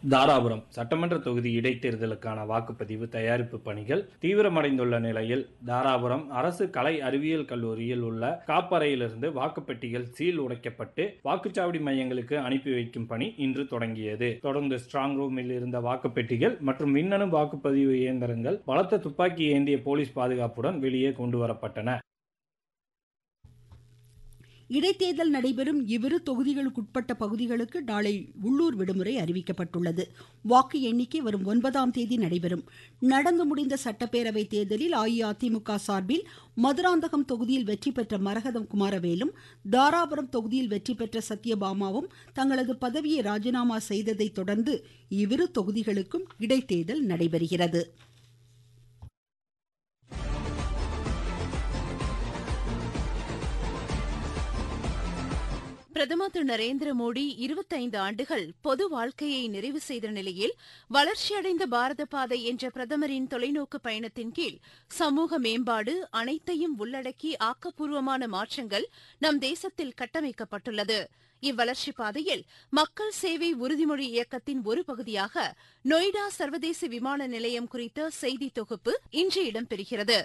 தாராபுரம் சட்டமன்ற தொகுதி இடைத்தேர்தலுக்கான வாக்குப்பதிவு தயாரிப்பு பணிகள் தீவிரமடைந்துள்ள நிலையில் தாராபுரம் அரசு கலை அறிவியல் கல்லூரியில் உள்ள காப்பறையிலிருந்து வாக்குப்பெட்டிகள் சீல் உடைக்கப்பட்டு வாக்குச்சாவடி மையங்களுக்கு அனுப்பி வைக்கும் பணி இன்று தொடங்கியது தொடர்ந்து ஸ்ட்ராங் ரூமில் இருந்த வாக்குப்பெட்டிகள் மற்றும் மின்னணு வாக்குப்பதிவு இயந்திரங்கள் பலத்த துப்பாக்கி ஏந்திய போலீஸ் பாதுகாப்புடன் வெளியே கொண்டு வரப்பட்டன இடைத்தேர்தல் நடைபெறும் இவ்விரு தொகுதிகளுக்குட்பட்ட பகுதிகளுக்கு நாளை உள்ளூர் விடுமுறை அறிவிக்கப்பட்டுள்ளது வாக்கு எண்ணிக்கை வரும் ஒன்பதாம் தேதி நடைபெறும் நடந்து முடிந்த சட்டப்பேரவை தேர்தலில் அஇஅதிமுக சார்பில் மதுராந்தகம் தொகுதியில் வெற்றி பெற்ற மரகதம் குமாரவேலும் தாராபுரம் தொகுதியில் வெற்றி பெற்ற சத்யபாமாவும் தங்களது பதவியை ராஜினாமா செய்ததை தொடர்ந்து இவ்விரு தொகுதிகளுக்கும் இடைத்தேர்தல் நடைபெறுகிறது பிரதமர் திரு நரேந்திர மோடி இருபத்தைந்து ஆண்டுகள் பொது வாழ்க்கையை நிறைவு செய்த நிலையில் வளர்ச்சியடைந்த பாரத பாதை என்ற பிரதமரின் தொலைநோக்கு பயணத்தின் கீழ் சமூக மேம்பாடு அனைத்தையும் உள்ளடக்கி ஆக்கப்பூர்வமான மாற்றங்கள் நம் தேசத்தில் கட்டமைக்கப்பட்டுள்ளது இவ்வளர்ச்சி பாதையில் மக்கள் சேவை உறுதிமொழி இயக்கத்தின் ஒரு பகுதியாக நொய்டா சர்வதேச விமான நிலையம் குறித்த செய்தி தொகுப்பு இன்று இடம்பெறுகிறது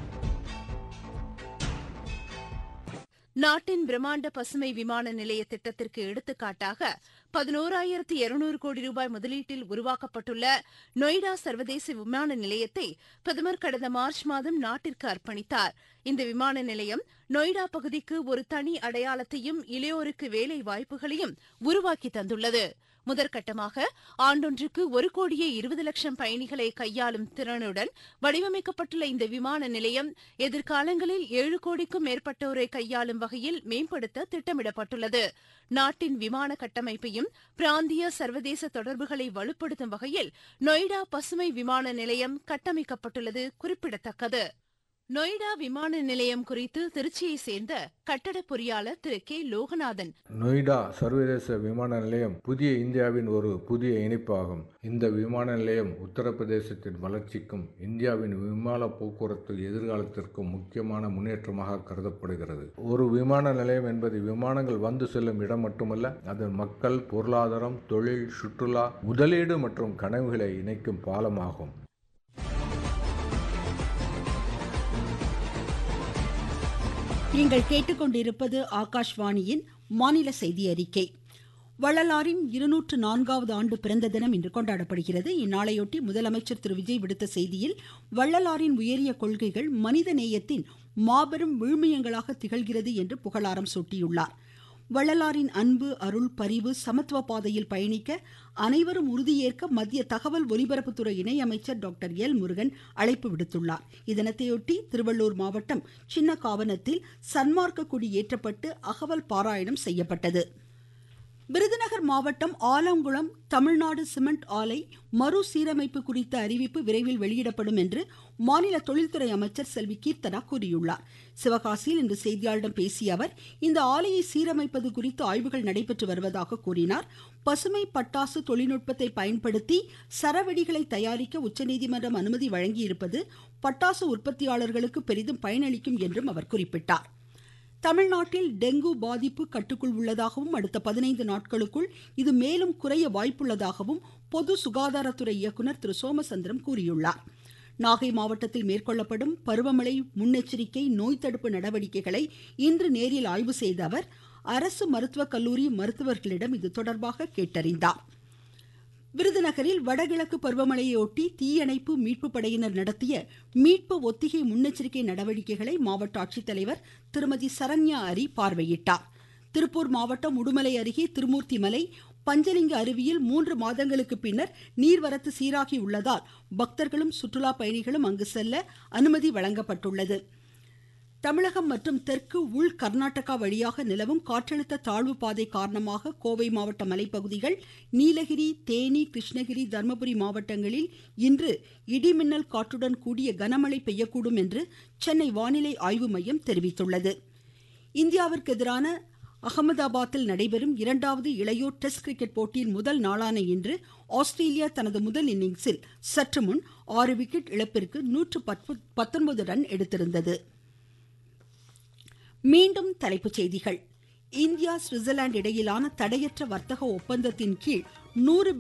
நாட்டின் பிரம்மாண்ட பசுமை விமான நிலைய திட்டத்திற்கு எடுத்துக்காட்டாக பதினோராயிரத்து இருநூறு கோடி ரூபாய் முதலீட்டில் உருவாக்கப்பட்டுள்ள நொய்டா சர்வதேச விமான நிலையத்தை பிரதமர் கடந்த மார்ச் மாதம் நாட்டிற்கு அர்ப்பணித்தார் இந்த விமான நிலையம் நொய்டா பகுதிக்கு ஒரு தனி அடையாளத்தையும் இளையோருக்கு வேலை வாய்ப்புகளையும் உருவாக்கி தந்துள்ளது முதற்கட்டமாக ஆண்டொன்றுக்கு ஒரு கோடியே இருபது லட்சம் பயணிகளை கையாளும் திறனுடன் வடிவமைக்கப்பட்டுள்ள இந்த விமான நிலையம் எதிர்காலங்களில் ஏழு கோடிக்கும் மேற்பட்டோரை கையாளும் வகையில் மேம்படுத்த திட்டமிடப்பட்டுள்ளது நாட்டின் விமான கட்டமைப்பையும் பிராந்திய சர்வதேச தொடர்புகளை வலுப்படுத்தும் வகையில் நொய்டா பசுமை விமான நிலையம் கட்டமைக்கப்பட்டுள்ளது குறிப்பிடத்தக்கது நொய்டா விமான நிலையம் குறித்து திருச்சியை சேர்ந்த கட்டட பொறியாளர் திரு கே லோகநாதன் நொய்டா சர்வதேச விமான நிலையம் புதிய இந்தியாவின் ஒரு புதிய இணைப்பாகும் இந்த விமான நிலையம் உத்தரப்பிரதேசத்தின் வளர்ச்சிக்கும் இந்தியாவின் விமான போக்குவரத்து எதிர்காலத்திற்கும் முக்கியமான முன்னேற்றமாக கருதப்படுகிறது ஒரு விமான நிலையம் என்பது விமானங்கள் வந்து செல்லும் இடம் மட்டுமல்ல அதன் மக்கள் பொருளாதாரம் தொழில் சுற்றுலா முதலீடு மற்றும் கனவுகளை இணைக்கும் பாலமாகும் நீங்கள் கேட்டுக்கொண்டிருப்பது ஆகாஷ்வாணியின் மாநில செய்தி அறிக்கை வள்ளலாரின் இருநூற்று நான்காவது ஆண்டு பிறந்த தினம் இன்று கொண்டாடப்படுகிறது இந்நாளையொட்டி முதலமைச்சர் திரு விஜய் விடுத்த செய்தியில் வள்ளலாரின் உயரிய கொள்கைகள் மனித நேயத்தின் மாபெரும் விழுமியங்களாக திகழ்கிறது என்று புகழாரம் சூட்டியுள்ளார் வள்ளலாரின் அன்பு அருள் பரிவு சமத்துவ பாதையில் பயணிக்க அனைவரும் உறுதியேற்க மத்திய தகவல் ஒலிபரப்புத்துறை இணையமைச்சர் டாக்டர் எல் முருகன் அழைப்பு விடுத்துள்ளார் இதனத்தையொட்டி திருவள்ளூர் மாவட்டம் சின்ன காவனத்தில் சன்மார்க்க கொடி ஏற்றப்பட்டு அகவல் பாராயணம் செய்யப்பட்டது விருதுநகர் மாவட்டம் ஆலங்குளம் தமிழ்நாடு சிமெண்ட் ஆலை மறுசீரமைப்பு குறித்த அறிவிப்பு விரைவில் வெளியிடப்படும் என்று மாநில தொழில்துறை அமைச்சர் செல்வி கீர்த்தனா கூறியுள்ளார் சிவகாசியில் இன்று செய்தியாளர்களிடம் பேசிய அவர் இந்த ஆலையை சீரமைப்பது குறித்து ஆய்வுகள் நடைபெற்று வருவதாக கூறினார் பசுமை பட்டாசு தொழில்நுட்பத்தை பயன்படுத்தி சரவெடிகளை தயாரிக்க உச்சநீதிமன்றம் அனுமதி வழங்கியிருப்பது பட்டாசு உற்பத்தியாளர்களுக்கு பெரிதும் பயனளிக்கும் என்றும் அவர் குறிப்பிட்டார் தமிழ்நாட்டில் டெங்கு பாதிப்பு கட்டுக்குள் உள்ளதாகவும் அடுத்த பதினைந்து நாட்களுக்குள் இது மேலும் குறைய வாய்ப்புள்ளதாகவும் பொது சுகாதாரத்துறை இயக்குநர் திரு சோமசந்திரம் கூறியுள்ளார் நாகை மாவட்டத்தில் மேற்கொள்ளப்படும் பருவமழை முன்னெச்சரிக்கை நோய் தடுப்பு நடவடிக்கைகளை இன்று நேரில் ஆய்வு செய்த அவர் அரசு மருத்துவக் கல்லூரி மருத்துவர்களிடம் இது தொடர்பாக கேட்டறிந்தார் விருதுநகரில் வடகிழக்கு பருவமழையொட்டி தீயணைப்பு மீட்பு படையினர் நடத்திய மீட்பு ஒத்திகை முன்னெச்சரிக்கை நடவடிக்கைகளை மாவட்ட ஆட்சித்தலைவர் திருமதி சரண்யா அரி பார்வையிட்டார் திருப்பூர் மாவட்டம் உடுமலை அருகே திருமூர்த்தி மலை பஞ்சலிங்க அருவியில் மூன்று மாதங்களுக்கு பின்னர் நீர்வரத்து சீராகி உள்ளதால் பக்தர்களும் சுற்றுலா பயணிகளும் அங்கு செல்ல அனுமதி வழங்கப்பட்டுள்ளது தமிழகம் மற்றும் தெற்கு உள் கர்நாடகா வழியாக நிலவும் காற்றழுத்த தாழ்வு பாதை காரணமாக கோவை மாவட்ட மலைப்பகுதிகள் நீலகிரி தேனி கிருஷ்ணகிரி தர்மபுரி மாவட்டங்களில் இன்று இடிமின்னல் காற்றுடன் கூடிய கனமழை பெய்யக்கூடும் என்று சென்னை வானிலை ஆய்வு மையம் தெரிவித்துள்ளது இந்தியாவிற்கு எதிரான அகமதாபாத்தில் நடைபெறும் இரண்டாவது இளையோர் டெஸ்ட் கிரிக்கெட் போட்டியின் முதல் நாளான இன்று ஆஸ்திரேலியா தனது முதல் இன்னிங்ஸில் சற்று முன் ஆறு விக்கெட் இழப்பிற்கு நூற்று பத்தொன்பது ரன் எடுத்திருந்தது மீண்டும் தலைப்புச் செய்திகள் இந்தியா சுவிட்சர்லாந்து இடையிலான தடையற்ற வர்த்தக ஒப்பந்தத்தின் கீழ் நூறு